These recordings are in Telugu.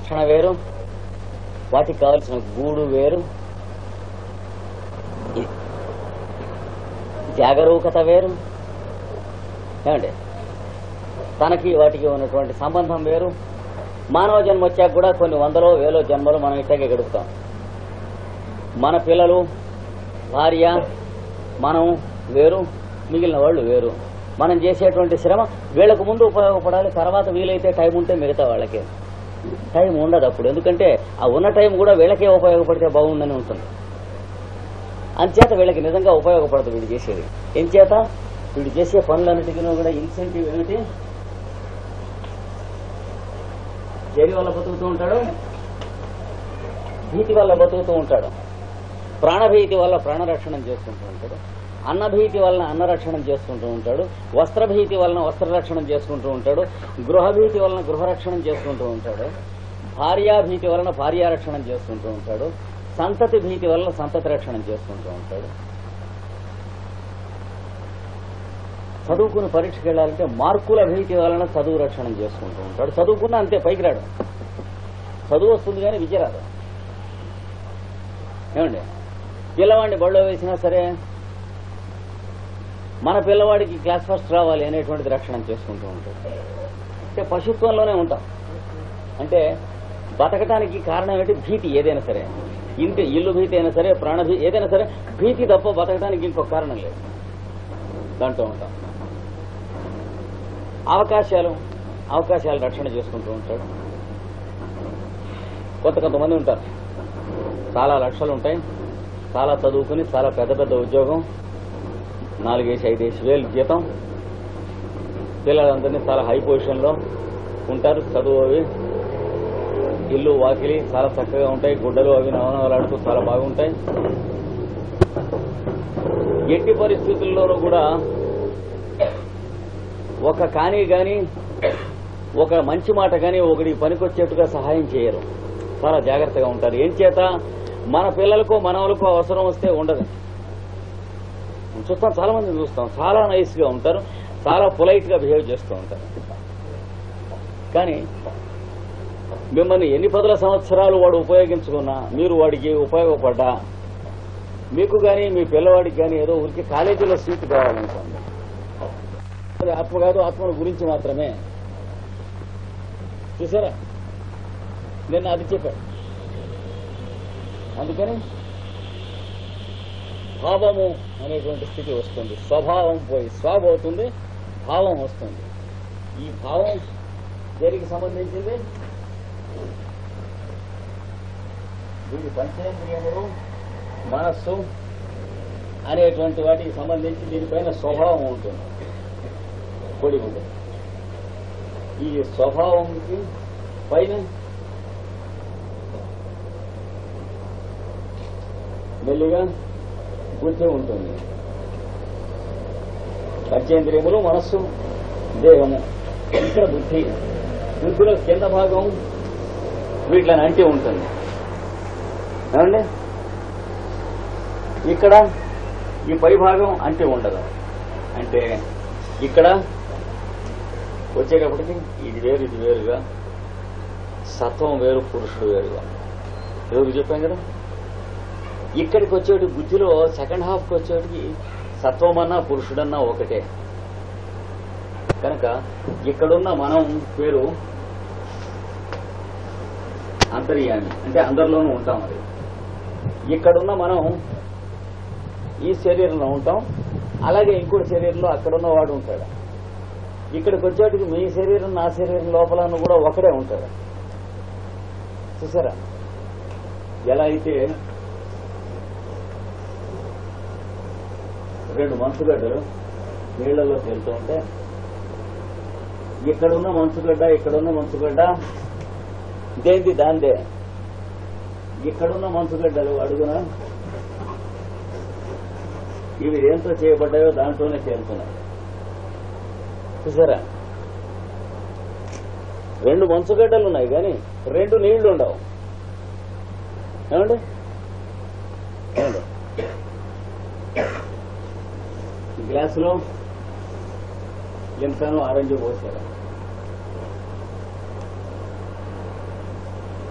రక్షణ వేరు వాటికి కావలసిన గూడు వేరు ఇ- జాగరూకత వేరు ఏమండి తనకి వాటికి ఉన్నటువంటి సంబంధం వేరు మానవ జన్మ వచ్చాక కూడా కొన్ని వందలో వేలో జన్మలు మనం ఇట్లాగే గడుపుతాం మన పిల్లలు భార్య మనం వేరు మిగిలిన వాళ్ళు వేరు మనం చేసేటువంటి శ్రమ వీళ్ళకు ముందు ఉపయోగపడాలి తర్వాత వీలైతే టైం ఉంటే మిగతా వాళ్ళకి టైం ఉండదు అప్పుడు ఎందుకంటే ఆ ఉన్న టైం కూడా వీళ్ళకే ఉపయోగపడితే బాగుందని ఉంటుంది అంచేత వీళ్ళకి నిజంగా ఉపయోగపడదు వీడు చేసేది ఏం చేత వీడు చేసే పనులన్నిటికీ కూడా ఇన్సెంటివ్ ఏమిటి దేని వల్ల బతుకుతూ ఉంటాడు భీతి వల్ల బతుకుతూ ఉంటాడు ప్రాణభీతి వల్ల ప్రాణరక్షణం చేసుకుంటూ ఉంటాడు అన్నభీతి వలన అన్నరక్షణం చేసుకుంటూ ఉంటాడు వస్త్రభీతి వలన వస్త్రరక్షణం చేసుకుంటూ ఉంటాడు గృహభీతి వలన గృహరక్షణం చేసుకుంటూ ఉంటాడు భార్యాభీతి వలన భార్యారక్షణం చేసుకుంటూ ఉంటాడు సంతతి భీతి వలన సంతతి రక్షణం చేసుకుంటూ ఉంటాడు చదువుకుని పరీక్షకి వెళ్ళాలంటే మార్కుల భీతి వలన చదువు రక్షణం చేసుకుంటూ ఉంటాడు చదువుకున్న అంతే పైకి రాడు చదువు వస్తుంది కానీ విద్య రాదు ఏమండి పిల్లవాడిని బడిలో వేసినా సరే మన పిల్లవాడికి క్లాస్ ఫస్ట్ రావాలి అనేటువంటిది రక్షణ చేసుకుంటూ ఉంటాడు అంటే పశుత్వంలోనే ఉంటాం అంటే బతకటానికి కారణం ఏంటి భీతి ఏదైనా సరే ఇంటి ఇల్లు భీతి అయినా సరే ప్రాణభీ ఏదైనా సరే భీతి తప్ప బతకడానికి ఇంకొక కారణం లేదు దాంట్లో ఉంటాం అవకాశాలు అవకాశాలు రక్షణ చేసుకుంటూ ఉంటాడు కొంత కొంతమంది ఉంటారు చాలా లక్షలు ఉంటాయి చాలా చదువుకుని చాలా పెద్ద పెద్ద ఉద్యోగం నాలుగేసి ఐదేసి వేలు జీతం పిల్లలందరినీ చాలా హై పొజిషన్లో ఉంటారు చదువు అవి ఇల్లు వాకిలి చాలా చక్కగా ఉంటాయి గుడ్డలు అవి నవనవలాడుతూ చాలా బాగుంటాయి ఎట్టి పరిస్థితుల్లోనూ కూడా ఒక కానీ గాని ఒక మంచి మాట గాని ఒకటి పనికొచ్చేట్టుగా సహాయం చేయరు చాలా జాగ్రత్తగా ఉంటారు ఏం చేత మన పిల్లలకు మనవలకు అవసరం వస్తే ఉండదు చూస్తాం చాలా మంది చూస్తాం చాలా నైస్ గా ఉంటారు చాలా పొలైట్ గా బిహేవ్ చేస్తూ ఉంటారు కానీ మిమ్మల్ని ఎన్ని పదుల సంవత్సరాలు వాడు ఉపయోగించుకున్నా మీరు వాడికి ఉపయోగపడ్డా మీకు కానీ మీ పిల్లవాడికి కానీ ఏదో ఊరికి కాలేజీలో సీట్ కావాలనుకోండి అది ఆత్మ కాదు ఆత్మల గురించి మాత్రమే చూసారా నిన్న అది చెప్పాడు అందుకని భావము అనేటువంటి స్థితి వస్తుంది స్వభావం పోయి స్వాభ అవుతుంది భావం వస్తుంది ఈ భావం దేనికి సంబంధించింది వీడి పంచేంద్రియములు మనస్సు అనేటువంటి వాటికి సంబంధించి దీనిపైన స్వభావం ఉంటుంది పొడి ఉంటుంది ఈ స్వభావంకి పైన మెల్లిగా బుద్ధి ఉంటుంది పంచేంద్రియములు మనస్సు దేహము ఇక్కడ బుద్ధి బుద్ధిలో కింద భాగం వీటిని అంటి ఉంటుంది ఏమండి ఇక్కడ ఈ పై భాగం అంటి ఉండదు అంటే ఇక్కడ వచ్చేటప్పటికి ఇది వేరు ఇది వేరుగా సత్వం వేరు పురుషుడు వేరుగా ఎవరు చెప్పాం కదా ఇక్కడికి వచ్చేటి బుద్ధిలో సెకండ్ హాఫ్కి వచ్చేటికి సత్వం అన్నా పురుషుడన్నా ఒకటే కనుక ఇక్కడున్న మనం పేరు అంతర్యామి అంటే అందరిలోనూ ఉంటాం అది ఇక్కడున్న మనం ఈ శరీరంలో ఉంటాం అలాగే ఇంకోటి శరీరంలో అక్కడున్న వాడు ఉంటాడు ఇక్కడికి వచ్చేటికి మీ శరీరం నా శరీరం లోపల కూడా ఒకడే ఉంటాడు చూసారా ఎలా అయితే రెండు మంచుగడ్డలు నీళ్లలో తేలుతూ ఉంటే ఇక్కడున్న మంచుగడ్డ ఇక్కడున్న మంచుగడ్డ దేంది దాందే ఇక్కడున్న మంచుగడ్డలు అడుగున ఇవి దేంతో చేయబడ్డాయో దాంట్లోనే తేలుతున్నాయి చూసారా రెండు మంచుగడ్డలు ఉన్నాయి కానీ రెండు నీళ్లు ఉండవు ఏమండి ఏమండి గ్లాసులో ఎంతనో ఆరెంజ్ పోసారు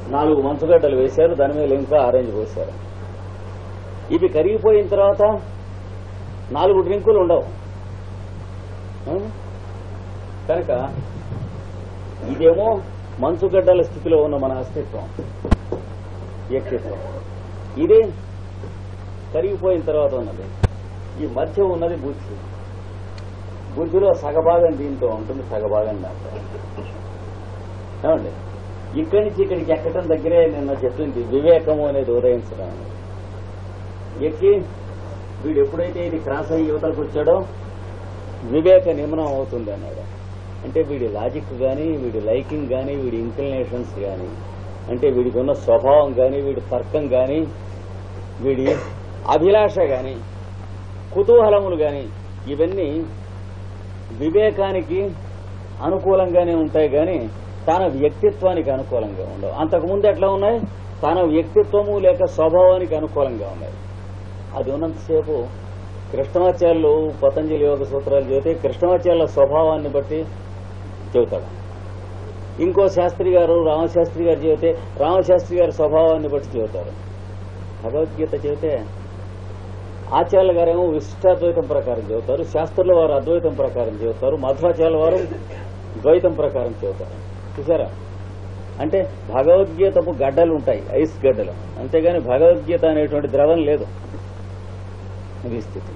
నాలుగు మంచుగడ్డలు వేశారు దాని మీద ఇంకా ఆరెంజ్ పోశారు ఇవి కరిగిపోయిన తర్వాత నాలుగు డ్రింకులు ఉండవు ఆ? కనుక ఇదేమో మంచుగడ్డల స్థితిలో ఉన్న మన అస్తిత్వం వ్యక్తిత్వం ఇదే కరిగిపోయిన తర్వాత ఉన్నది ఈ మధ్య ఉన్నది బుద్ధి బుద్ధిలో సగభాగం దీంతో ఉంటుంది సగభాగం దాంట్లో ఏమండి ఇక్కడి నుంచి ఇక్కడికి ఎక్కడం దగ్గరే నిన్న చెప్పింది వివేకము అనేది ఉదయించడం అనేది. ఎక్కి వీడు ఎప్పుడైతే ఇది క్రాస్ అయ్యి యువతలకు వచ్చాడో వివేక నిమనం అవుతుంది అన్నాడు అంటే వీడి లాజిక్ కానీ వీడి లైకింగ్ కానీ వీడి ఇంక్లినేషన్స్ కానీ అంటే వీడికి ఉన్న స్వభావం కానీ వీడి తర్కం కానీ వీడి అభిలాష కానీ కుతూహలములు కానీ ఇవన్నీ వివేకానికి అనుకూలంగానే ఉంటాయి కానీ తన వ్యక్తిత్వానికి అనుకూలంగా ఉండవు అంతకుముందు ఎట్లా ఉన్నాయి తన వ్యక్తిత్వము లేక స్వభావానికి అనుకూలంగా ఉన్నాయి అది ఉన్నంతసేపు కృష్ణమాచార్యులు పతంజలి యోగ సూత్రాలు చెబితే కృష్ణమాచార్యుల స్వభావాన్ని బట్టి చెబుతాడు ఇంకో శాస్త్రి గారు రామశాస్త్రి గారు చెబితే రామశాస్త్రి గారి స్వభావాన్ని బట్టి చెబుతారు భగవద్గీత చెబితే ఆచార్యుల గారేమో విశిష్టాద్వైతం ప్రకారం చెబుతారు శాస్త్రుల వారు అద్వైతం ప్రకారం చెబుతారు మధ్వాచార్యుల వారు ద్వైతం ప్రకారం చెబుతారు చూసారా అంటే భగవద్గీతపు గడ్డలు ఉంటాయి ఐస్ గడ్డలు అంతేగాని భగవద్గీత అనేటువంటి ద్రవం లేదు ఇది స్థితి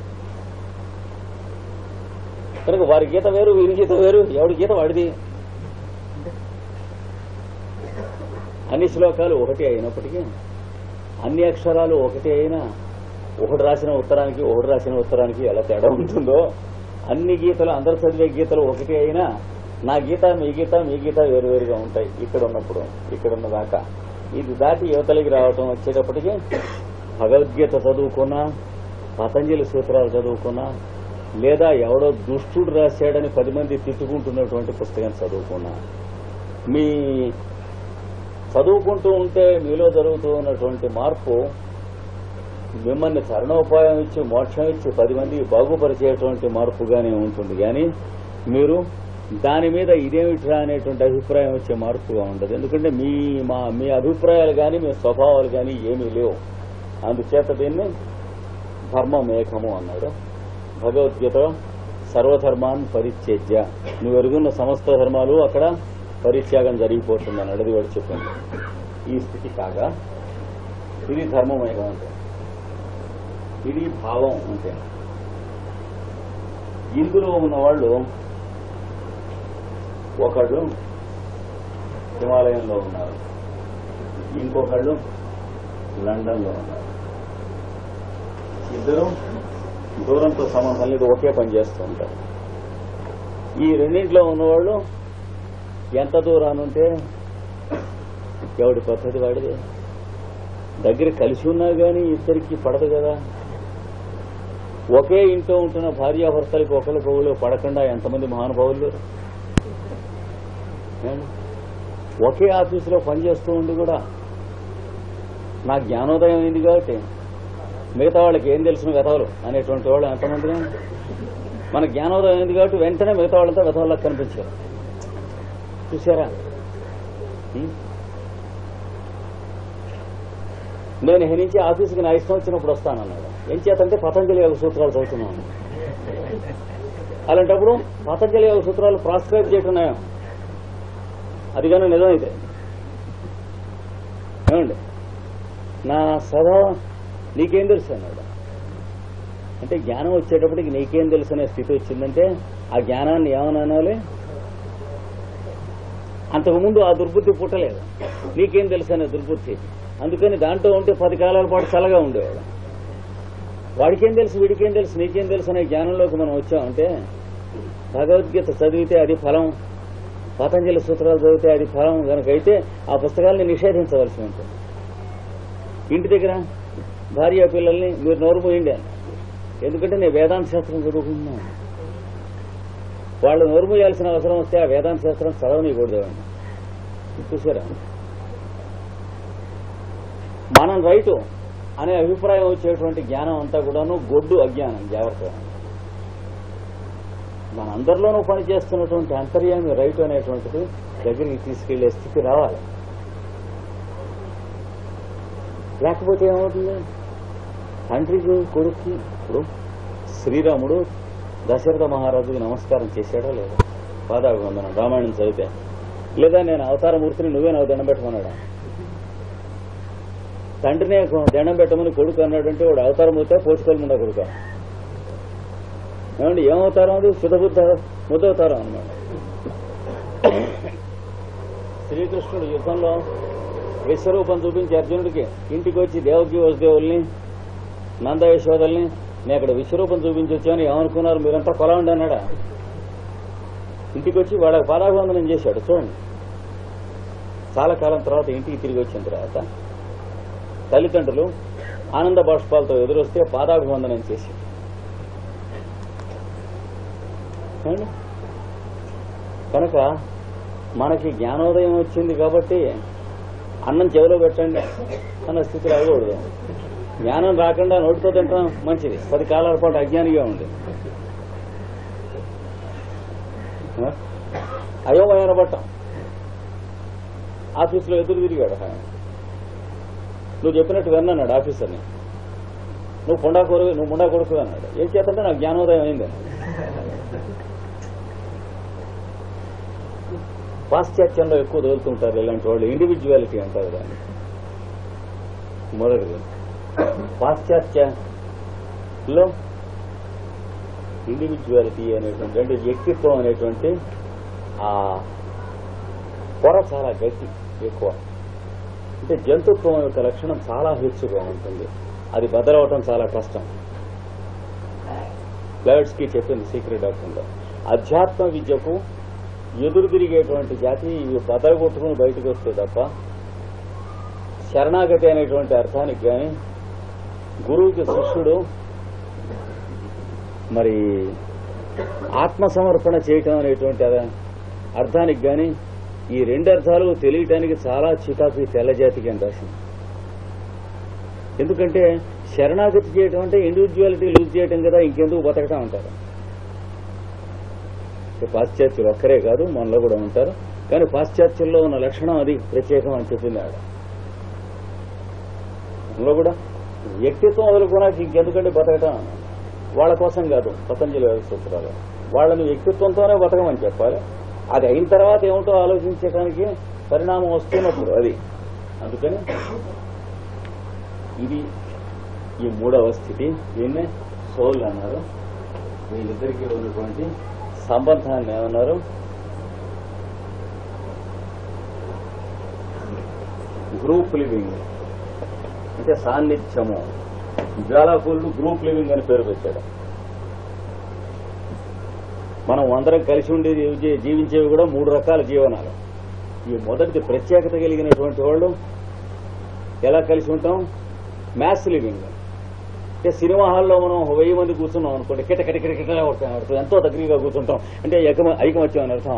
కనుక వారి గీత వేరు వీరి గీత వేరు ఎవడి గీత వాడిది అన్ని శ్లోకాలు ఒకటి అయినప్పటికీ అన్ని అక్షరాలు ఒకటి అయినా ఒకటి రాసిన ఉత్తరానికి ఒకటి రాసిన ఉత్తరానికి ఎలా తేడా ఉంటుందో అన్ని గీతలు అందరు చదివే గీతలు ఒకటి అయినా నా గీత మీ గీత మీ గీత వేరువేరుగా ఉంటాయి ఇక్కడ ఉన్నప్పుడు ఇక్కడ ఉన్న దాకా ఇది దాటి యువతలకి రావటం వచ్చేటప్పటికి భగవద్గీత చదువుకున్నా పతంజలి సూత్రాలు చదువుకున్నా లేదా ఎవడో దుష్టుడు రాశాడని పది మంది తిట్టుకుంటున్నటువంటి పుస్తకం చదువుకున్నా మీ చదువుకుంటూ ఉంటే మీలో జరుగుతూ ఉన్నటువంటి మార్పు మిమ్మల్ని చరణోపాయం ఇచ్చి మోక్షం ఇచ్చి పది మందికి బాగుపరిచేటువంటి మార్పుగానే ఉంటుంది కానీ మీరు దాని మీద ఇదేమిట్రా అనేటువంటి అభిప్రాయం వచ్చే మార్పుగా ఉండదు ఎందుకంటే మీ మా మీ అభిప్రాయాలు కానీ మీ స్వభావాలు కానీ ఏమీ లేవు అందుచేత దీన్ని ధర్మమేకము అన్నాడు భగవద్గీతలో సర్వధర్మాన్ పరిత్యజ్య నువ్వు ఎరుగున్న సమస్త ధర్మాలు అక్కడ పరిత్యాగం జరిగిపోతుంది అన్నాడు అది వాడు చెప్పింది ఈ స్థితి కాగా ఇది ధర్మమేకం అంటే ఇది భావం అంటే ఇందులో ఉన్నవాళ్ళు ఒకళ్ళు హిమాలయంలో ఉన్నారు ఇంకొకళ్ళు లండన్లో ఉన్నారు ఇద్దరు దూరంతో సంబంధం లేదు ఒకే పని చేస్తూ ఉంటారు ఈ రెండింటిలో ఉన్నవాళ్ళు ఎంత దూరానుంటే ఎవడి పద్ధతి వాడిది దగ్గర కలిసి ఉన్నా కానీ ఇద్దరికి పడదు కదా ఒకే ఇంట్లో ఉంటున్న భార్యాభర్తలకి ఒకరికి ఒకళ్ళు పడకుండా ఎంతమంది మహానుభావులు లేరు ఏమండి? ఒకే ఆఫీసులో పనిచేస్తూ ఉండి కూడా నా జ్ఞానోదయం అయింది కాబట్టి మిగతా వాళ్ళకి ఏం తెలిసిన వెధవలు అనేటువంటి వాళ్ళు ఎంతమంది మన జ్ఞానోదయం అయింది కాబట్టి వెంటనే మిగతా వాళ్ళంతా వెధవలకు కనిపించారు చూసారా ఉం? నేను ఇక నుంచి ఆఫీస్కి నా ఇష్టం వచ్చినప్పుడు వస్తానన్నాడు ఏం చేతంటే పతంజలి యోగ సూత్రాలు చదువుతున్నాను అలాంటప్పుడు పతంజలి యోగ సూత్రాలు ప్రాస్క్రైబ్ చేయటం నయం. అది కానీ నిజమైతే ఏమండి నా స్వభావం నీకేం తెలుసు అన్నాడు అంటే జ్ఞానం వచ్చేటప్పటికి నీకేం తెలుసు అనే స్థితి వచ్చిందంటే ఆ జ్ఞానాన్ని ఏమని అనాలి అంతకుముందు ఆ దుర్బుద్ధి పుట్టలేదు నీకేం తెలుసు అనే దుర్బుద్ధి అందుకని దాంట్లో ఉంటే పది కాలాల పాటు చల్లగా ఉండేవాడు వాడికేం తెలుసు వీడికేం తెలుసు నీకేం తెలుసు అనే జ్ఞానంలోకి మనం వచ్చామంటే భగవద్గీత చదివితే అది ఫలం పతంజలి సూత్రాలు చదివితే అది ఫలం కనుకైతే ఆ పుస్తకాల్ని నిషేధించవలసి ఉంటుంది ఇంటి దగ్గర భార్య పిల్లల్ని మీరు నోరు పోయిండి అని. ఎందుకంటే నేను వేదాంత శాస్త్రం చదువుకుంటున్నాను వాళ్ళు నోరు మూయాల్సిన అవసరం వస్తే ఆ వేదాంత శాస్త్రం చదవనీయకూడదు చూసారా మనం రైటు అనే అభిప్రాయం వచ్చేటువంటి జ్ఞానం అంతా కూడాను గొడ్డు అజ్ఞానం జాగ్రత్త మనందరిలోనూ పనిచేస్తున్నటువంటి అంతర్యామి రైటు అనేటువంటిది దగ్గరికి తీసుకెళ్లే స్థితి రావాలి లేకపోతే ఏమవుతుంది తండ్రికి కొడుక్కి ఇప్పుడు శ్రీరాముడు దశరథ మహారాజుకి నమస్కారం చేశాడో లేదా పాదాభివందనం రామాయణం చదివితే లేదా నేను అవతారమూర్తిని నువ్వే నాకు దండం పెట్టమన్నాడా తండ్రినే దండం పెట్టమని కొడుకు అన్నాడంటే వాడు అవతారమూర్తి పోచుకోలు ముందా కొడుక ఏమండి ఏమవుతారం అది శుద్ధబుద్ధ ముద్దవుతారం అన్నమాట శ్రీకృష్ణుడు యుద్ధంలో విశ్వరూపం చూపించి అర్జునుడికి ఇంటికి వచ్చి దేవకి వసుదేవుల్ని నంద యశోదల్ని నేను అక్కడ విశ్వరూపం చూపించి వచ్చాను ఏమనుకున్నారు మీరంతా కొలండి అన్నాడా ఇంటికి వచ్చి వాళ్ళ పాదాభివందనం చేశాడు చూడండి చాలా కాలం తర్వాత ఇంటికి తిరిగి వచ్చిన తర్వాత తల్లిదండ్రులు ఆనంద బాష్పాలతో ఎదురొస్తే పాదాభివందనం చేసి ఏమండి? కనుక మనకి జ్ఞానోదయం వచ్చింది కాబట్టి అన్నం చెవిలో పెట్టండి అన్న స్థితిలో అవ్వకూడదు జ్ఞానం రాకుండా నోటితో తింటాం మంచిది పది కాలాల పాటు అజ్ఞానిగా ఉంది ఆ? అయోమయన పట్టం ఆఫీసులో ఎదురు తిరిగాడు ఆయన నువ్వు చెప్పినట్టు విన్నాడు ఆఫీసర్ని నువ్వు పొండా కొరకు నువ్వు ముండా కొడుకు అన్నాడు ఏం చేతంటే నాకు జ్ఞానోదయం అయింది పాశ్చాత్యంలో ఎక్కువ తోలుతుంటారు ఇలాంటి వాళ్ళు ఇండివిజువాలిటీ అంటారు దాన్ని మొదటిది పాశ్చాత్యలో ఇండివిజువాలిటీ అనేటువంటి అంటే వ్యక్తిత్వం అనేటువంటి ఆ పొర చాలా గట్టి ఎక్కువ అంటే జంతుత్వం యొక్క లక్షణం చాలా హెచ్చుగా ఉంటుంది అది బదలవటం చాలా కష్టం బ్లడ్స్ కి చెప్పింది సీక్రెట్ డాక్టర్లో అధ్యాత్మ విద్యకు ఎదురు తిరిగేటువంటి జాతి ఇవి బదలగొట్టుకుని బయటకు వస్తే తప్ప శరణాగతి అనేటువంటి అర్థానికి కానీ గురువుకి శిష్యుడు మరి ఆత్మసమర్పణ చేయటం అనేటువంటి అద- అర్థానికి కానీ ఈ రెండు అర్థాలు తెలియటానికి చాలా చికాకు ఈ తెల్ల జాతికి అని రాసింది ఎందుకంటే శరణాగతి చేయటం అంటే ఇండివిజువాలిటీ లూజ్ చేయటం కదా ఇంకెందుకు బతకటం అంటారు ఇక పాశ్చాత్యులు ఒక్కరే కాదు మనలో కూడా ఉంటారు కానీ పాశ్చాత్యుల్లో ఉన్న లక్షణం అది ప్రత్యేకం అని చెప్పింది ఆవిడ మనలో కూడా వ్యక్తిత్వం వదులుకోవడానికి ఇంకెందుకంటే బతకటం వాళ్ళ కోసం కాదు పతంజలి వేద సూత్రాలు వాళ్ళని వ్యక్తిత్వంతోనే బతకమని చెప్పాలి అది అయిన తర్వాత ఏమిటో ఆలోచించడానికి పరిణామం వస్తున్నప్పుడు అది అందుకని ఇది ఈ మూడవ స్థితి దీన్నే సోల్ అన్నారు వీళ్ళిద్దరికీ ఉన్నటువంటి సంబంధాన్ని ఏమన్నారు గ్రూప్ లివింగ్ అంటే సాన్నిధ్యము జ్వాలాకులు గ్రూప్ లివింగ్ అని పేరు పెట్టాడు మనం అందరం కలిసి ఉండి జీవి- జీవించేవి కూడా మూడు రకాల జీవనాలు ఈ మొదటిది ప్రత్యేకత కలిగినటువంటి వాళ్ళు ఎలా కలిసి ఉంటాం మ్యాథ్స్ లివింగ్ అంటే సినిమా హాల్లో మనం ఒక వెయ్యి మంది కూర్చున్నాం అనుకోండి కిట కిట కిట కిట కొడతాం ఎంతో దగ్గరగా కూర్చుంటాం అంటే ఏకమ- ఐకమత్యం అని అర్థం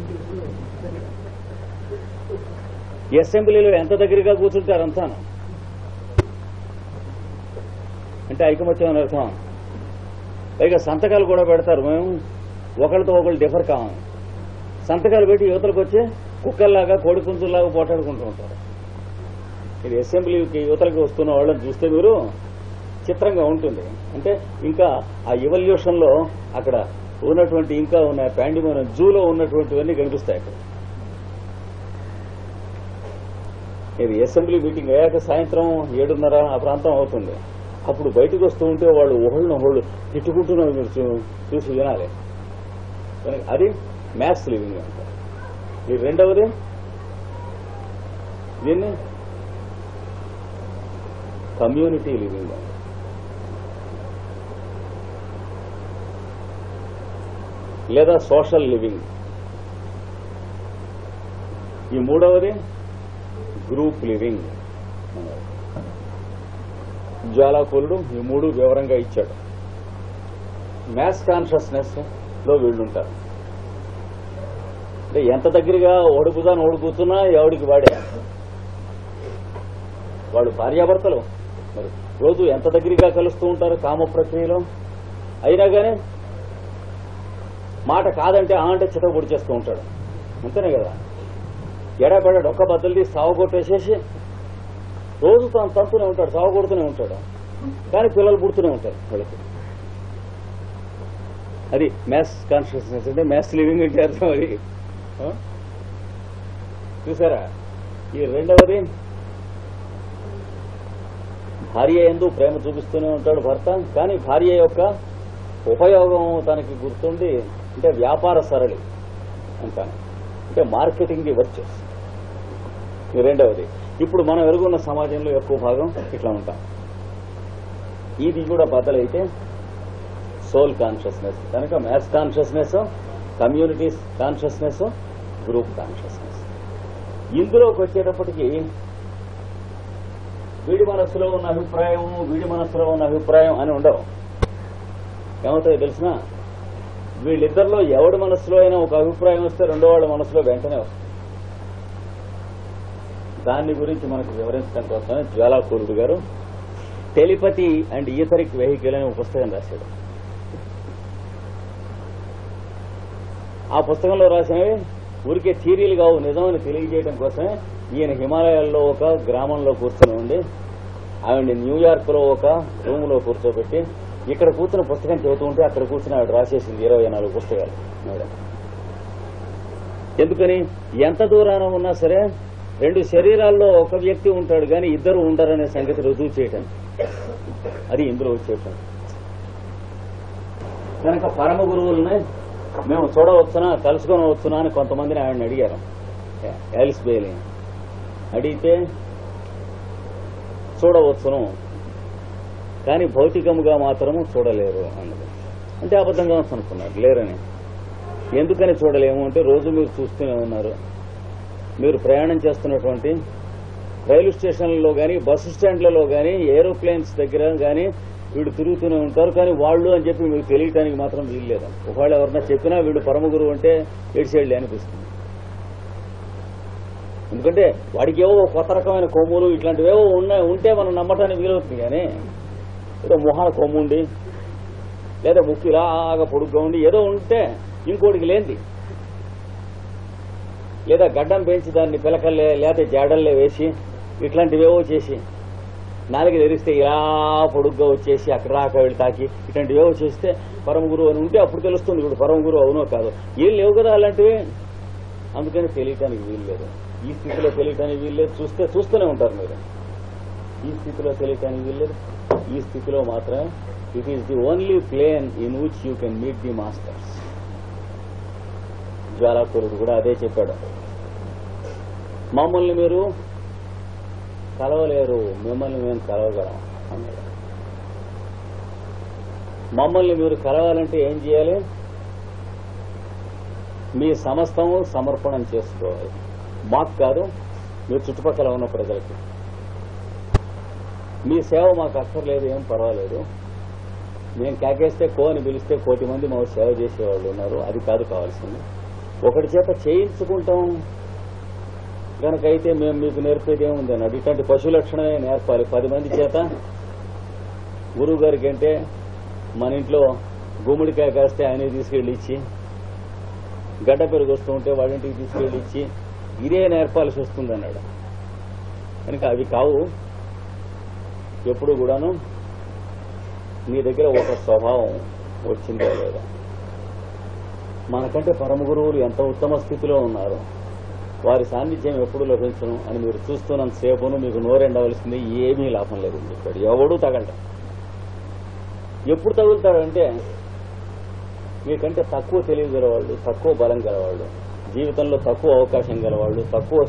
ఈ అసెంబ్లీలో ఎంత దగ్గరగా కూర్చుంటారు అంతాను అంటే ఐకమత్యం అని అర్థం పైగా సంతకాలు కూడా పెడతారు మేము ఒకరితో ఒకళ్ళు డిఫర్ కావాలి సంతకాలు పెట్టి యువతలకు వచ్చి కుక్కల్లాగా కోడి పుంజుల్లాగా పోటాడుకుంటూ ఉంటారు ఇది అసెంబ్లీకి యువతలకి వస్తున్న వాళ్ళని చూస్తే మీరు చిత్రంగా ఉంటుంది అంటే ఇంకా ఆ ఎవల్యూషన్ లో అక్కడ ఉన్నటువంటి ఇంకా ఉన్న పాండిమోన జూలో ఉన్నటువంటివన్నీ కనిపిస్తాయి అక్కడ ఇది అసెంబ్లీ మీటింగ్ అయ్యాక సాయంత్రం ఏడున్నర ఆ ప్రాంతం అవుతుంది అప్పుడు బయటకు వస్తూ ఉంటే వాళ్ళు ఒకళ్ళని ఒకళ్ళు తిట్టుకుంటున్నారు మీరు చూ- చూసి వినాలి కనుక అది మ్యాథ్స్ లివింగ్ అంటారు ఈ రెండవది దీన్ని కమ్యూనిటీ లివింగ్ అంటారు లేదా సోషల్ లివింగ్ ఈ మూడవది గ్రూప్ లివింగ్ జ్వాలాకులుడు ఈ మూడు వివరంగా ఇచ్చాడు మ్యాథ్స్ కాన్షియస్నెస్ లో వీళ్ళు ఉంటారు అంటే ఎంత దగ్గరగా ఓడిపుదాన్ని ఓడి కూర్చున్నా ఎవడికి వాడే వాడు భార్యాభర్తలు మరి రోజు ఎంత దగ్గరగా కలుస్తూ ఉంటారు కామ ప్రక్రియలో అయినా కానీ మాట కాదంటే ఆ అంటే చిత్త పొడి చేస్తూ ఉంటాడు అంతేనే కదా ఎడబడ్డాడు ఒక్క బద్దలు తీసి సాగు కొట్టేసేసి రోజు తాను తంతూనే ఉంటాడు చావ కొడుతూనే ఉంటాడు కానీ పిల్లలు పుడుతూనే ఉంటారు వాళ్ళకి అది మ్యాథ్స్ కాన్షియస్నెస్ అంటే మ్యాథ్స్ లివింగ్ అంటే అర్థం అది ఆ? చూసారా ఈ రెండవది భార్య ఎందు ప్రేమ చూపిస్తూనే ఉంటాడు భర్త కానీ భార్య యొక్క ఉపయోగం తనకి గుర్తుండి అంటే వ్యాపార సరళి అంటాను అంటే మార్కెటింగ్ ది వర్చెస్ ఈ రెండవది ఇప్పుడు మనం ఎరుగున్న సమాజంలో ఎక్కువ భాగం ఇట్లా ఉంటాం ఇది కూడా బదలైతే సోల్ కాన్షియస్నెస్ కనుక maths consciousness communities consciousness group consciousness ఇందులోకి వచ్చేటప్పటికి వీడి మనస్సులో ఉన్న అభిప్రాయం వీడి మనస్సులో ఉన్న అభిప్రాయం అని ఉండవు ఏమవుతాయో తెలిసిన వీళ్ళిద్దరిలో ఎవడి మనస్సులో అయినా ఒక అభిప్రాయం వస్తే రెండో వాళ్ళ మనసులో వెంటనే వస్తుంది దాని గురించి మనకు వివరించడం కోసమే జ్వాలాకూరుడు గారు టెలిపతి అండ్ ఈథరిక్ వెహికల్ అనే ఒక పుస్తకం రాశాడు ఆ పుస్తకంలో రాసినవి ఊరికే థీరీలు కావు నిజమని తెలియజేయడం కోసమే ఈయన హిమాలయాల్లో ఒక గ్రామంలో కూర్చొని ఉండి ఆవిడ్ని న్యూయార్క్ లో ఒక రూమ్ లో కూర్చోబెట్టి ఇక్కడ కూర్చున్న పుస్తకం చదువుతూ ఉంటే అక్కడ కూర్చుని ఆవిడ రాసేసింది ఇరవై నాలుగు పుస్తకాలు ఆవిడ. ఎందుకని ఎంత దూరాన ఉన్నా సరే రెండు శరీరాల్లో ఒక వ్యక్తి ఉంటాడు కానీ ఇద్దరు ఉండరనే సంగతి రుజువు చేయటం అది ఇందులో వచ్చేయటం కనుక పరమ గురువుల్ని మేము చూడవచ్చునా కలుసుకొనవచ్చునా అని కొంతమందిని ఆవిడని అడిగారు ఎలిస్ బేలి అడిగితే చూడవచ్చును కానీ భౌతికముగా మాత్రము చూడలేరు అన్నది అంటే అబద్ధంగా అనుకున్నారు లేరని ఎందుకని చూడలేము అంటే రోజు మీరు చూస్తూనే ఉన్నారు మీరు ప్రయాణం చేస్తున్నటువంటి రైలు స్టేషన్లలో కానీ బస్సు స్టాండ్లలో కానీ ఏరోప్లేన్స్ దగ్గర కానీ వీడు తిరుగుతూనే ఉంటారు కానీ వాళ్ళు అని చెప్పి మీకు తెలియటానికి మాత్రం వీల్లేదు ఒకవేళ ఎవరన్నా చెప్పినా వీడు పరమ గురువు అంటే ఏడ్చేళ్ళే అనిపిస్తుంది ఎందుకంటే వాడికి ఏవో కొత్త రకమైన కొమ్ములు ఇట్లాంటివేవో ఉన్నాయి ఉంటే మనం నమ్మటానికి వీలవుతుంది కానీ ఏదో మొహాల కొమ్ము ఉండి లేదా ముక్కు ఇలాగా పొడుగ్గా ఉండి ఏదో ఉంటే ఇంకోటికి లేనిది లేదా గడ్డం పెంచి దాన్ని పిలకల్లే లేకపోతే జాడల్లే వేసి ఇట్లాంటివేవో చేసి నాలుగు తెరిస్తే ఇలా పొడుగ్గా వచ్చేసి అక్కడ రాక వెళ్ళి తాకి ఇట్లాంటివేవో చేస్తే పరమ గురువు అని ఉంటే అప్పుడు తెలుస్తుంది ఇప్పుడు పరమ గురువు అవునో కాదు ఏం లేవు కదా అలాంటివి అందుకని తెలియటానికి వీల్లేదు ఈ స్థితిలో తెలియటానికి వీల్లేదు చూస్తే చూస్తూనే ఉంటారు మీరు ఈ స్థితిలో తెలియటానికి వీల్లేదు ఈ స్థితిలో మాత్రమే it is the only plane in which you can meet the masters జ్వాలాకురుడు కూడా అదే చెప్పాడు మమ్మల్ని మీరు కలవలేరు మిమ్మల్ని మేము కలవగలం అన్నాడు మమ్మల్ని మీరు కలవాలంటే ఏం చేయాలి మీ సమస్తము సమర్పణం చేసుకోవాలి మాకు కాదు మీ చుట్టుపక్కల ఉన్న ప్రజలకి మీ సేవ మాకు అక్కర్లేదు ఏం పర్వాలేదు మేము కేకేస్తే కో అని పిలిస్తే కోటి మంది మాకు సేవ చేసేవాళ్ళు ఉన్నారు అది కాదు కావాల్సింది ఒకటి చేత చేయించుకుంటాం కనుక అయితే మేము మీకు నేర్పేది ఏముంది అన్నాడు ఇట్లాంటి పశు లక్షణమే నేర్పాలి పది మంది చేత గురువు గారికి అంటే మన ఇంట్లో గుమ్మడికాయ కాస్తే ఆయనే తీసుకెళ్ళి ఇచ్చి గడ్డ పెరుగు వస్తూ ఉంటే వాళ్ళింటికి తీసుకెళ్ళి ఇచ్చి ఇదే నేర్పాల్సి వస్తుంది అన్నాడు కనుక అవి కావు ఎప్పుడు కూడాను నీ దగ్గర ఒక స్వభావం వచ్చిందో లేదా మనకంటే పరమ గురువులు ఎంత ఉత్తమ స్థితిలో ఉన్నారు వారి సాన్నిధ్యం ఎప్పుడు లభించను అని మీరు చూస్తున్నంత సేపును మీకు నోరెండవలసింది ఏమీ లాభం లేదు ఇక్కడ ఎవడూ తగలట ఎప్పుడు తగులుతాడంటే మీకంటే తక్కువ తెలివి గలవాళ్ళు తక్కువ బలం గలవాళ్ళు జీవితంలో తక్కువ అవకాశం గలవాళ్ళు తక్కువ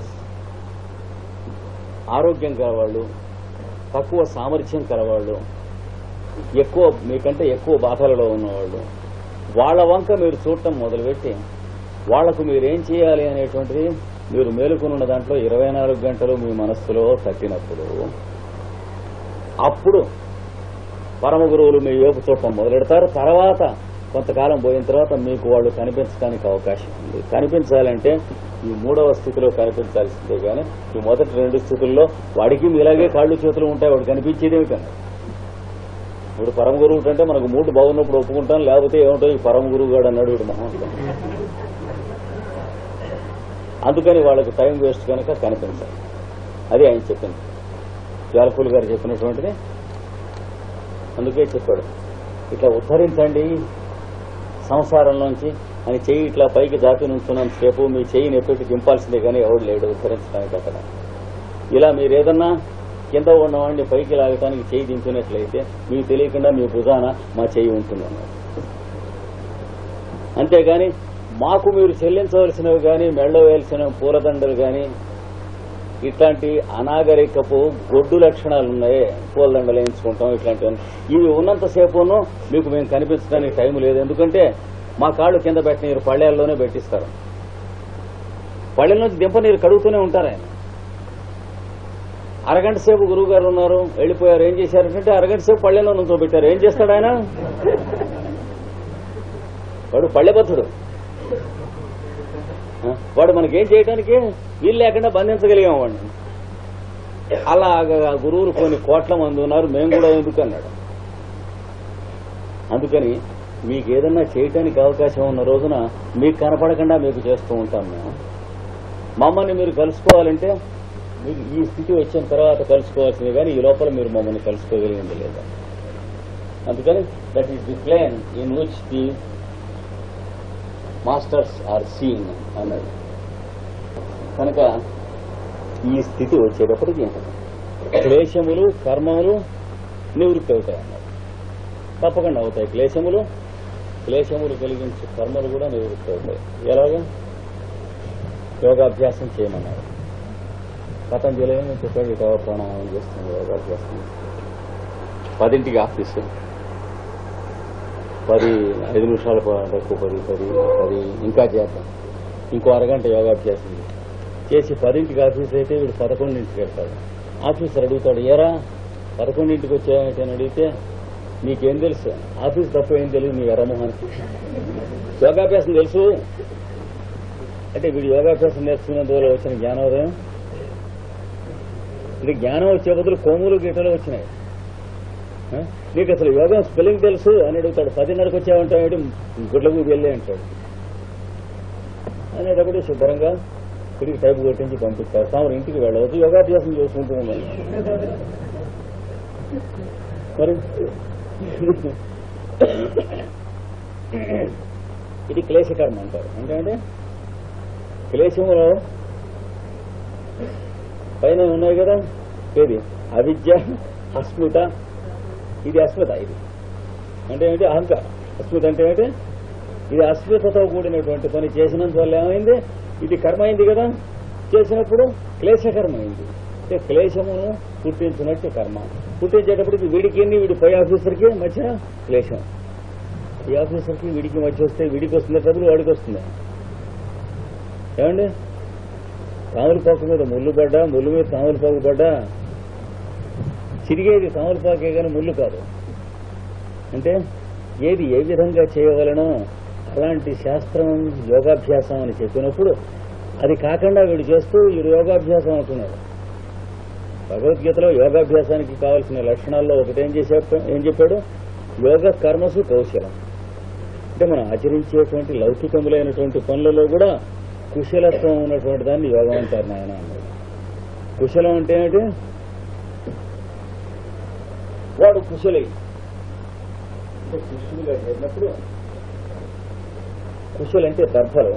ఆరోగ్యం గలవాళ్ళు తక్కువ సామర్థ్యం కలవాళ్ళు ఎక్కువ మీకంటే ఎక్కువ బాధలలో ఉన్నవాళ్ళు వాళ్ళ వంక మీరు చూడటం మొదలుపెట్టి వాళ్లకు మీరేం చేయాలి అనేటువంటిది మీరు మేలుకున్న దాంట్లో ఇరవై నాలుగు గంటలు మీ మనస్సులో తట్టినప్పుడు అప్పుడు పరమ గురువులు మీ వైపు చూడటం మొదలెడతారు తర్వాత కొంతకాలం పోయిన తర్వాత మీకు వాళ్ళు కనిపించడానికి అవకాశం ఉంది కనిపించాలంటే ఈ మూడవ స్థితిలో కనిపించాల్సిందే కానీ ఈ మొదటి రెండు స్థితుల్లో వాడికి మీలాగే కాళ్ళు చేతులు ఉంటాయి వాడు కనిపించేదేమి కానీ ఇప్పుడు పరమ గురువు అంటే మనకు మూడు బాగున్నప్పుడు ఒప్పుకుంటాం లేకపోతే ఏమిటో ఈ పరమ గురువు గాడు అన్నాడు వీడు మహోత్సవం అందుకని వాళ్ళకి టైం వేస్ట్ కనుక కనిపించాలి అది ఆయన చెప్పింది జాలకూలు గారు చెప్పినటువంటిది అందుకే చెప్పాడు ఇట్లా ఉద్ధరించండి సంసారంలోంచి అని చెయ్యి ఇట్లా పైకి దాటి నుంచున్నంత సేపు మీ చెయ్యిని ఎప్పటి దింపాల్సిందే కానీ ఎవడు లేడు ఉద్ధరించడానికి అక్కడ ఇలా మీరు ఏదన్నా కింద ఉన్నవాడిని పైకి లాగటానికి చెయ్యి దింపినట్లయితే మీకు తెలియకుండా మీ భుజాన మా చెయ్యి ఉంటుంది అన్నాడు అంతేగాని మాకు మీరు చెల్లించవలసినవి కానీ మెళ్ళ వేయాల్సిన పూలదండలు కానీ ఇట్లాంటి అనాగరికపు గొడ్డు లక్షణాలు ఉన్నాయి పూలదండలు వేయించుకుంటాం ఇట్లాంటివన్నీ ఇవి ఉన్నంతసేపును మీకు మేము కనిపించడానికి టైం లేదు ఎందుకంటే మా కాళ్ళు కింద పెట్టిన పళ్ళేల్లోనే పెట్టిస్తారు పళ్ళెల నుంచి దింప నీరు కడుగుతూనే ఉంటారు ఆయన అరగంట సేపు గురువు గారు ఉన్నారు వెళ్ళిపోయారు ఏం చేశారంటే అరగంట సేపు పళ్ళెలో నుంచో పెట్టారు ఏం చేస్తాడు ఆయన వాడు పళ్ళెబద్ధుడు ఆ, వాడు మనకేం చేయడానికి వీలు లేకుండా బంధించగలిగాం వాడిని అలాగా గురువులు కొన్ని కోట్ల మంది ఉన్నారు మేము కూడా ఎందుకు అన్నాడు అందుకని మీకు ఏదన్నా చేయటానికి అవకాశం ఉన్న రోజున మీకు కనపడకుండా మీకు చేస్తూ ఉంటాం మేము మమ్మల్ని మీరు కలుసుకోవాలంటే మీకు ఈ స్థితి వచ్చిన తర్వాత కలుసుకోవాల్సింది కానీ ఈ లోపల మీరు మమ్మల్ని కలుసుకోగలిగింది లేదా అందుకని that is the plan in which the masters are seen అన్నాడు కనుక ఈ స్థితి వచ్చేటప్పటికి క్లేశములు కర్మములు నివృత్తి అవుతాయి అన్నాడు తప్పకుండా అవుతాయి క్లేశములు క్లేశములు కలిగించే కర్మలు కూడా నివృత్తి అవుతాయి ఎలాగా యోగాభ్యాసం చేయమన్నారు పతంజలి ఏమో చెప్పాడు ఇక ప్రాణాయామం చేస్తుంది యోగాభ్యాసం పదింటికి ఆఫీసు పది ఐదు నిమిషాల వరకు పది పది పది ఇంకా చేద్దాం ఇంకో అరగంట యోగాభ్యాసం చేయి. చేసి పదింటికి ఆఫీస్ అయితే వీడు పదకొండింటికి వెళ్తాడు ఆఫీసర్ అడుగుతాడు ఏరా పదకొండింటికి వచ్చాయంటే అని అడిగితే నీకేం తెలుసు ఆఫీస్ తప్ప ఏం తెలియదు నీ ఎర్రమోహన్కి యోగాభ్యాసం తెలుసు అంటే వీడు యోగాభ్యాసం నేర్చుకున్నందువల్ల వచ్చిన జ్ఞానోదయం ఇది జ్ఞానం వచ్చే బదులు కోములు గీతలు వచ్చినాయి ఆ? నీకు అసలు యోగం స్పెల్లింగ్ తెలుసు అని అడుగుతాడు పదిన్నరకు వచ్చావంటే గుడ్లకు వెళ్ళి అంటాడు అనేటప్పుడు శుభ్రంగా తిరిగి టైపు కొట్టించి పంపిస్తారు తాము ఇంటికి వెళ్ళవచ్చు యోగాభ్యాసం చేసుకుంటూ ఉండాలి మరి ఇది క్లేశకర్మ అంటారు అంటే అంటే క్లేశములో పైన ఉన్నాయి కదా ఏది అవిద్య అస్మిత ఇది అస్మిత ఇది అంటే ఏంటి అహంకారం అస్మిత అంటే ఏంటి ఇది అస్మితతో కూడినటువంటి పని చేసినందువల్ల ఏమైంది ఇది కర్మ అయింది కదా చేసినప్పుడు క్లేశకర్మ అయింది అంటే క్లేశమును పుట్టించినట్టు కర్మ పుట్టించేటప్పటికి వీడికి వీడి పై ఆఫీసర్కి మధ్య క్లేశం ఈ ఆఫీసర్కి వీడికి మధ్య వస్తే వీడికి వస్తుంది డబ్బులు వాడికి వస్తుంది ఏమండి తామలపాకు మీద ముళ్ళు పడ్డా ముళ్ళు మీద తామలపాకు పడ్డా చిరిగేది తామలపాకే కానీ ముళ్ళు కాదు అంటే ఏది ఏ విధంగా చేయవలనో అలాంటి శాస్త్రం యోగాభ్యాసం అని చెప్పినప్పుడు అది కాకుండా వీడు చేస్తూ వీడు యోగాభ్యాసం అంటున్నాడు భగవద్గీతలో యోగాభ్యాసానికి కావాల్సిన లక్షణాల్లో ఒకటి ఏం చేసా ఏం చెప్పాడు యోగ కర్మసు కౌశలం అంటే మనం ఆచరించేటువంటి లౌకికములైనటువంటి పనులలో కూడా కుశలత్వం ఉన్నటువంటి దాన్ని యోగం అంటారు నాయన అన్నాడు కుశలం అంటే ఏంటి వాడు కుశలి అంటే శిష్యులుగా చేరినప్పుడు కుశలు అంటే దర్భలు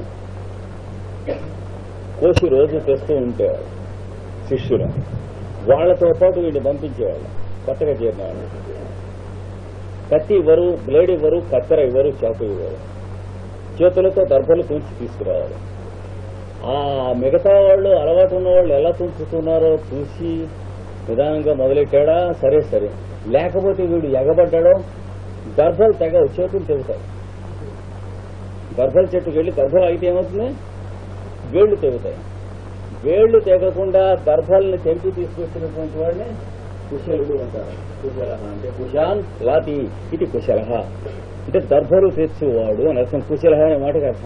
కోసి రోజు తెస్తూ ఉంటేవాడు శిష్యులు వాళ్లతో పాటు వీడిని పంపించేవాళ్ళు కొత్తగా చేరిన వాళ్ళు కత్తి ఇవ్వరు బ్లేడ్ ఇవ్వరు కత్తెర ఇవ్వరు చాకు ఇవ్వరు చేతులతో దర్భలు తుంచి తీసుకురావాలి ఆ మిగతా వాళ్ళు అలవాటు ఉన్న వాళ్ళు ఎలా తుంచుతున్నారో చూసి నిదానంగా మొదలెట్టాడా సరే సరే లేకపోతే వీడు ఎగబడ్డాడో గర్భలు తెగ చేతులు తెగుతాయి గర్భల చెట్టుకు వెళ్ళి గర్భలు అయితే ఏమవుతుంది వేళ్లు తెగుతాయి వేళ్లు తెగకుండా గర్భాలను తెంపి తీసుకొచ్చినటువంటి వాడిని కుశలుడు అంటారు కుశల అంటే కుశాన్ లాతి ఇది కుశల అంటే దర్భలు తెచ్చేవాడు అని అర్థం కుశల అనే మాటకి అర్థం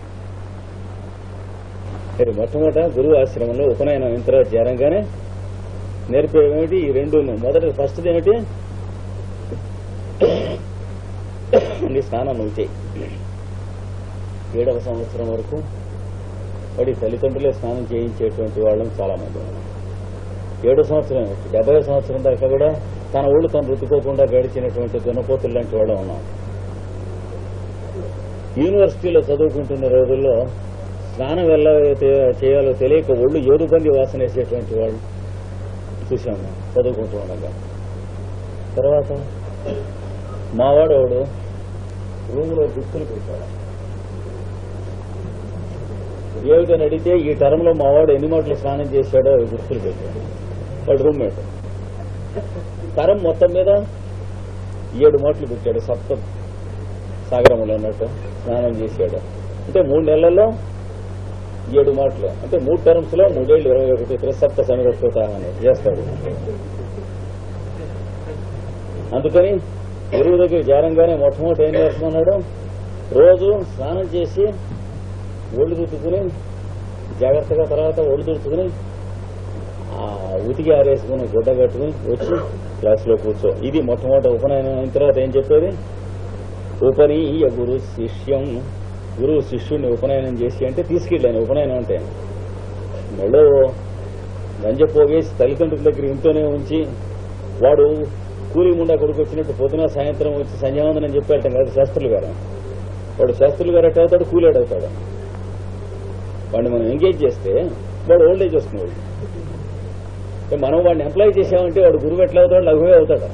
ఇది మొట్టమొదట గురువు ఆశ్రమంలో ఉపనయనం ఇంత చేరంగానే నేర్పేమేమిటి ఈ రెండు మొదటి ఫస్ట్ ఏమిటి నీ స్నానం నువ్వు చేయి ఏడవ సంవత్సరం వరకు వాడి తల్లిదండ్రులే స్నానం చేయించేటువంటి వాళ్ళం చాలా మంది ఉన్నారు ఏడో సంవత్సరం డెబ్బై సంవత్సరం దాకా కూడా తన ఊళ్ళు తను రుతుకోకుండా గడిచినటువంటి దున్నపోతులు లాంటి వాళ్ళు ఉన్నాం యూనివర్సిటీలో చదువుకుంటున్న రోజుల్లో స్నానం ఎలా తే- చేయాలో తెలియక ఒళ్ళు ఏరుబంది వాసన వేసేటువంటి వాళ్ళు చూసాము చదువుకుంటూ ఉండగా తర్వాత మావాడు వాడు రూమ్లో దుస్తులు పెట్టాడు ఏమిటని అడిగితే ఈ టర్మ్లో మావాడు ఎన్ని మాటలు స్నానం చేశాడో అవి గుర్తులు పెట్టాడు వాడు రూమ్మేట్ తరం మొత్తం మీద ఏడు మాటలు పెట్టాడు సప్త సాగరములు అన్నట్టు స్నానం చేశాడు అంటే మూడు నెలల్లో ఏడు మాటలు అంటే మూడు టర్మ్స్ లో మూడేళ్ళు ఇరవై ఒకటి త్రిసప్త సమీరత్వతాన్ని చేస్తాడు అందుకని ఎరువు దగ్గర చేరంగానే మొట్టమొదటి ఏం చేస్తున్నాడు రోజు స్నానం చేసి ఒళ్ళు రుద్దుకుని జాగ్రత్తగా తర్వాత ఒళ్ళు తుడుచుకుని ఆ ఉతికి ఆరేసుకుని గుడ్డ కట్టుకుని వచ్చి క్లాసులో కూర్చో ఇది మొట్టమొదటి ఉపనయనం అయిన తర్వాత ఏం చెప్పేది ఉపనీయ గురు శిష్యం గురువు శిష్యుడిని ఉపనయనం చేసి అంటే తీసుకెళ్ళాను ఉపనయనం అంటే మెళ్ళో గంజ పోగేసి తల్లిదండ్రుల దగ్గర ఇంట్లోనే ఉంచి వాడు కూలి ముండా కొడుకు వచ్చినట్టు పొద్దున సాయంత్రం వచ్చి సంధ్యావందనం చెప్పి వెళ్తాం కదా శాస్త్రులు గారు వాడు శాస్త్రులు గారు ఎట్ అవుతాడు కూలేడు అవుతాడు వాడిని మనం ఎంగేజ్ చేస్తే వాడు ఓల్డ్ ఏజ్ వస్తుంది వాడికి. అంటే మనం వాడిని ఎంప్లాయ్ చేసామంటే వాడు గురువు ఎట్లా అవుతాడు లఘువే అవుతాడు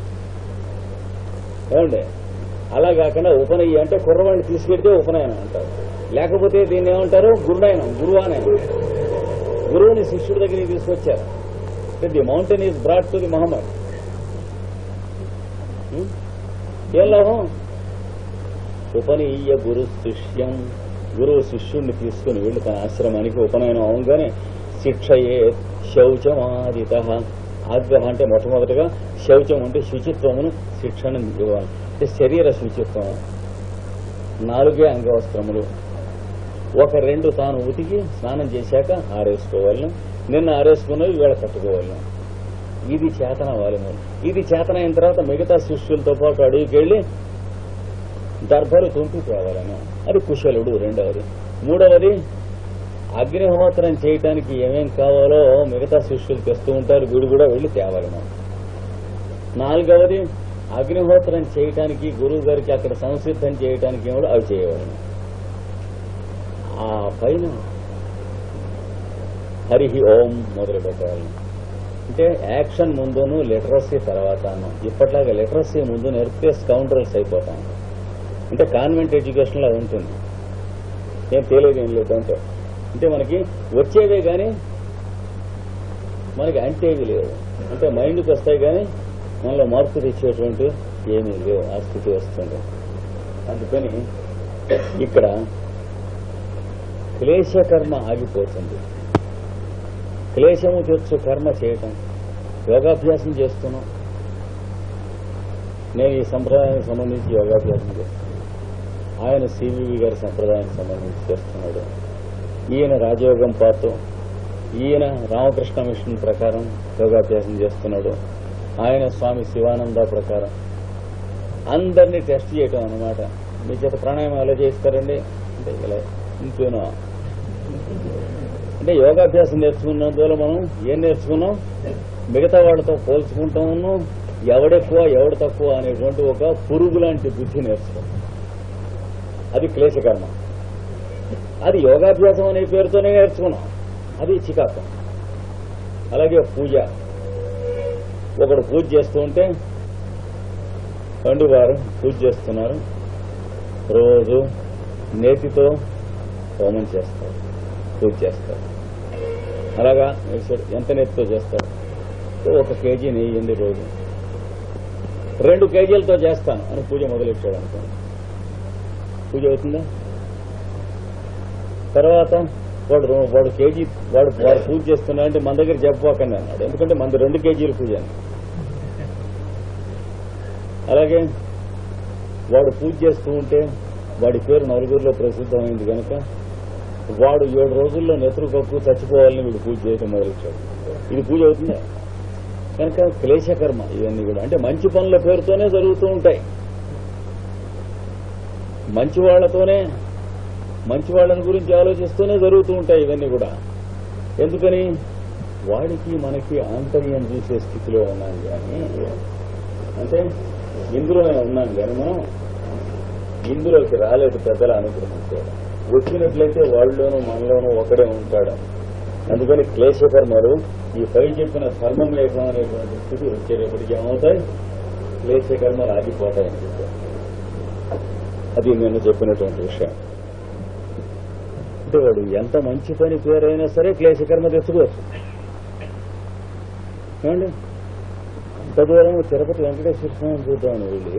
ఏమండి అలా కాకుండా ఉపనయ్య అంటే కుర్రవాడిని తీసుకెళ్తే ఉపనయనం అంటారు లేకపోతే దీన్ని ఏమంటారు గురునయనం గురువానయనం గురువుని శిష్యుడి దగ్గరికి తీసుకొచ్చారు అంటే the mountain is brought to the Mohammed hmm? ఏం లాభం ఉపనీయ గురు శిష్యం గురువు శిష్యుడిని తీసుకుని వెళ్ళి తన ఆశ్రమానికి ఉపనయనం అవగానే శిక్షయే శౌచమాదిత ఆగ్రహ అంటే మొట్టమొదటిగా శౌచం అంటే శుచిత్వమును శిక్షణ ఇవ్వాలి అంటే శరీర శుచిత్వం నాలుగే అంగవస్త్రములు ఒక రెండు తాను ఉతికి స్నానం చేశాక ఆరేసుకోవాలను నిన్న ఆరేసుకున్నవి వేళ కట్టుకోవాలను ఇది చేతన వాలిము ఇది చేతన అయిన తర్వాత మిగతా శిష్యులతో పాటు అడవికి వెళ్ళి దర్భలు తుంపి తేవాలను అది కుశలుడు రెండవది మూడవది అగ్నిహోత్రం చేయటానికి ఏమేం కావాలో మిగతా శిష్యులు తెస్తూ ఉంటారు వీడు కూడా వెళ్ళి తేవాలను నాలుగవది అగ్నిహోత్రం చేయటానికి గురువు గారికి అక్కడ సంసిద్ధం చేయటానికి ఏమో అవి చేయవలను ఆ పైన హరి ఓం మొదలు పెట్టాలి అంటే యాక్షన్ ముందును లిటరసీ తర్వాతను ఇప్పట్లాగా లిటరసీ ముందు నేర్పితే స్కౌండర్స్ అయిపోతాం అంటే కాన్వెంట్ ఎడ్యుకేషన్ లో ఉంటుంది ఏం తెలియదు ఏం లేదు అంటే అంటే మనకి వచ్చేవే కానీ మనకి అంటేవి లేవు అంటే మైండ్కి వస్తాయి కానీ మనలో మార్పు తెచ్చేటువంటి ఏమీ లేవు ఆ స్థితి వస్తుంది అందుకని ఇక్కడ క్లేశకర్మ ఆగిపోతుంది క్లేశము తెచ్చు కర్మ చేయటం యోగాభ్యాసం చేస్తున్నాం నేను ఈ సంప్రదాయానికి సంబంధించి యోగాభ్యాసం చేస్తున్నాను ఆయన సివివి గారి సంప్రదాయానికి సంబంధించి చేస్తున్నాడు ఈయన రాజయోగం పాతో ఈయన రామకృష్ణ మిషన్ ప్రకారం యోగాభ్యాసం చేస్తున్నాడు ఆయన స్వామి శివానంద ప్రకారం అందరినీ టెస్ట్ చేయటం అన్నమాట మీ చేత ప్రాణాయామం ఎలా చేస్తారండి అంటే ఇలా ఇంకేనో అంటే యోగాభ్యాసం నేర్చుకున్నందువల్ల మనం ఏం నేర్చుకున్నాం మిగతా వాళ్ళతో పోల్చుకుంటాము ఎవడెక్కువ ఎవడు తక్కువ అనేటువంటి ఒక పురుగు లాంటి బుద్ధి నేర్చుకున్నాం అది క్లేశకర్మ అది యోగాభ్యాసం అనే పేరుతోనే నేర్చుకున్నాం అది చికాకు అలాగే పూజ ఒకడు పూజ చేస్తూ ఉంటే పండు వారు పూజ చేస్తున్నారు రోజు నేతితో హోమం చేస్తారు పూజ చేస్తారు అలాగా వేసాడు. ఎంత నెత్తితో చేస్తారు ఓ ఒక కేజీ నెయ్యి ఉంది రోజు రెండు కేజీలతో చేస్తాను అని పూజ మొదలెట్టాడు అనుకో పూజ అవుతుందా తర్వాత వాడు రో- వాడు కేజీ వాడు వాడు పూజ చేస్తున్నా అంటే మన దగ్గర చెప్పకండి అన్నాడు ఎందుకంటే మనది రెండు కేజీల పూజ అని అలాగే వాడు పూజ చేస్తూ ఉంటే వాడి పేరు నలుగురిలో ప్రసిద్ధమైంది కనుక వాడు ఏడు రోజుల్లో నెత్తురు కప్పు చచ్చిపోవాలని వీడు పూజ చేయడం మొదలెట్టాడు ఇది పూజ అవుతుందా కనుక క్లేశకర్మ ఇవన్నీ కూడా అంటే మంచి పనుల పేరుతోనే జరుగుతూ ఉంటాయి మంచి వాళ్లతోనే మంచి వాళ్ళని గురించి ఆలోచిస్తూనే జరుగుతూ ఉంటాయి ఇవన్నీ కూడా ఎందుకని వాడికి మనకి ఆంతర్యం చూసే స్థితిలో ఉన్నాం కానీ అంటే ఇందులోనే ఉన్నాం కానీ మనం ఇందులోకి రాలేదు పెద్దల అనుగ్రహించే వచ్చినట్లయితే వాళ్ళలోనూ మనలోనూ ఒకడే ఉంటాడు అందుకని క్లేశకర్మలు ఈ పై చెప్పిన ధర్మం లేఖం అనేటువంటి స్థితి వచ్చేటప్పటికి ఏమవుతాయి క్లేశకర్మలు ఆగిపోతాయని చెప్పారు అది నేను చెప్పినటువంటి విషయం అంటే వాడు ఎంత మంచి పని పేరైనా సరే క్లేశకర్మ తెచ్చుకోవచ్చు ఏమండి అంత దూరం తిరుపతి వెంకటేశ్వర స్వామి చూద్దామని వెళ్ళి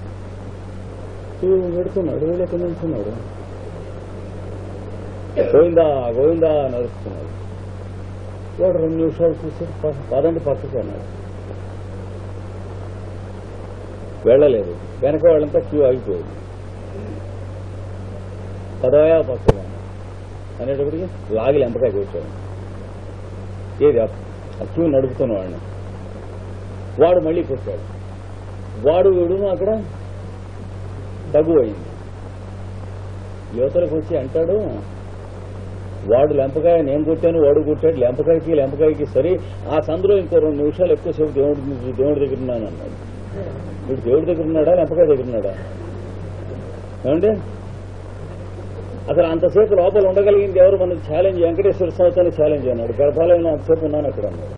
చూడు పెడుతున్నాడు వీళ్ళు ఎక్కడ నిల్చున్నాడు గోవిందా గోవిందా నడుస్తున్నాడు వాడు రెండు నిమిషాలు చూసి ప- పదండి పక్కకి అన్నాడు వెళ్ళలేదు వెనక వాళ్ళంతా క్యూ ఆగిపోయింది పదవయా పక్కగా అనేటప్పటికి లాగి లెంపకాయ కూర్చోండి ఏది ఆ- ఆ క్యూ నడుపుతున్న వాడిని వాడు మళ్ళీ కొట్టాడు వాడు వీడు అక్కడ తగ్గు అయింది యువతలకు వచ్చి అంటాడు వాడు లెంపకాయ నేను కొట్టాను వాడు కొట్టాడు లెంపకాయకి లెంపకాయకి సరి ఆ సందులో ఇంకో రెండు నిమిషాలు ఎక్కువసేపు దేవుడి దేవుడి దగ్గర ఉన్నాను అన్నాడు వీడు దేవుడి దగ్గర ఉన్నాడా లెంపకాయ దగ్గర ఉన్నాడా ఏమండి అసలు అంతసేపు లోపల ఉండగలిగింది ఎవరు మనకు ఛాలెంజ్ వెంకటేశ్వర స్వామితో ఛాలెంజ్ అన్నాడు గర్భాలయంలో అంతసేపు ఉన్నాను అక్కడ అన్నాడు